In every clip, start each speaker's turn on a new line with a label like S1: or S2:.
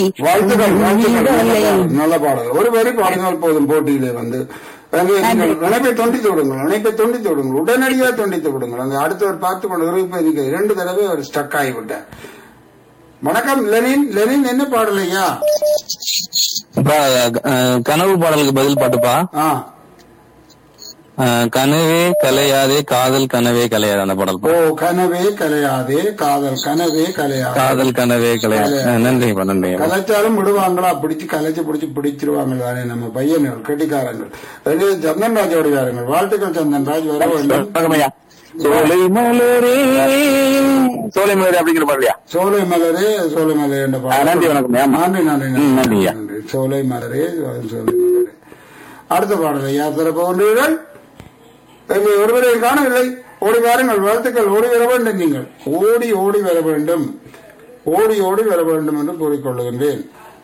S1: வாழ்த்துக்கள் வாழ்த்துக்கள் நல்ல
S2: விடலை.
S1: பாடல், நல்ல பாடல் ஒரு வரி பாடினால் போதும் போட்டியிலே வந்து அங்கே நீங்கள் இணைப்பை துண்டித்து விடுங்கள் இணைப்பை துண்டித்து விடுங்கள் உடனடியாக துண்டித்து விடுங்கள் அங்கே அடுத்தவர் பார்த்து கொண்டு இருப்பதுக்கு இரண்டு தடவை அவர் ஸ்டக் ஆகிவிட்டார் வணக்கம் லெனின் லெனின் என்ன பாடல் ஐயா
S3: அப்பா, அஹ், கனவு பாடலுக்கு பதில் பாட்டுப்பா
S1: ஆ
S3: அஹ், கனவே கலையாதே காதல் கனவே கலையாது அந்த பாடல்
S1: ஓ கனவே கலையாதே காதல் கனவே கலையாதே
S3: காதல் கனவே கலையாது அஹ், நன்றிப்பா நன்றிப்பா
S1: கலைச்சாலும் விடுவாங்களா பிடிச்சு கலைச்சு பிடிச்சு பிடிச்சிருவாங்க தானே நம்ம பையன்கள் கெட்டிக்காரங்கள் ரெண்டு சந்தன் ராஜ் ஓடிவாருங்கள் வாழ்த்துக்கள் சந்தன் ராஜ் வர வேண்டும்
S3: வணக்கம் ஐயா சோலை மலரே சோலை மலரே அப்படிங்கிற பாடலையா
S1: சோலை மலரே சோலை மலரே என்ற
S3: ஆ, நன்றி, வணக்கம். ஆமா.
S1: நன்றி நன்றி
S3: ம், நன்றி, ஐயா.
S1: நன்றி சோலை மலரே சோலை மலரே அடுத்த பாடலை யார் தர போகின்றீர்கள் எங்களை ஒருவரை காணவில்லை ஓடி வாருங்கள் வாழ்த்துக்கள் ஓடி வர வேண்டும் நீங்கள் ஓடி ஓடி வர வேண்டும் ஓடி ஓடி வர வேண்டும் என்று கூறிக்கொள்ளுகின்றேன்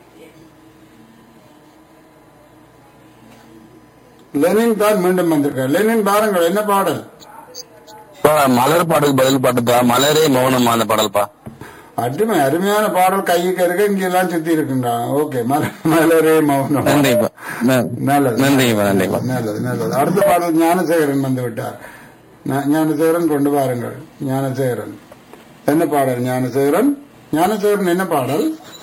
S1: லெனின் தான் மீண்டும் வந்திருக்கார் லெனின் பாருங்கள் என்ன பாடல்
S3: அப்பா, மலர் பாட்டுக்கு பதில் பாட்டுப்பா மலரே மௌனம் அந்த பாடல்பா
S1: அருமை அருமையான பாடல் கைக்கு இருக்க இங்க எல்லாம் சுத்தி இருக்கின்றான் ஓகே மல- மலரே மௌனம்
S3: நன்றிப்பா ந-
S1: நல்லது
S3: நன்றிப்பா நன்றிப்பா
S1: நல்லது நல்லது அடுத்த பாடல் ஞானசேகரன் வந்து விட்டார் ஞா- ஞானசேகரன் கொண்டு வாருங்கள் ஞானசேகரன் என்ன பாடல் ஞானசேகரன் ஞானசேகரன் என்ன பாடல்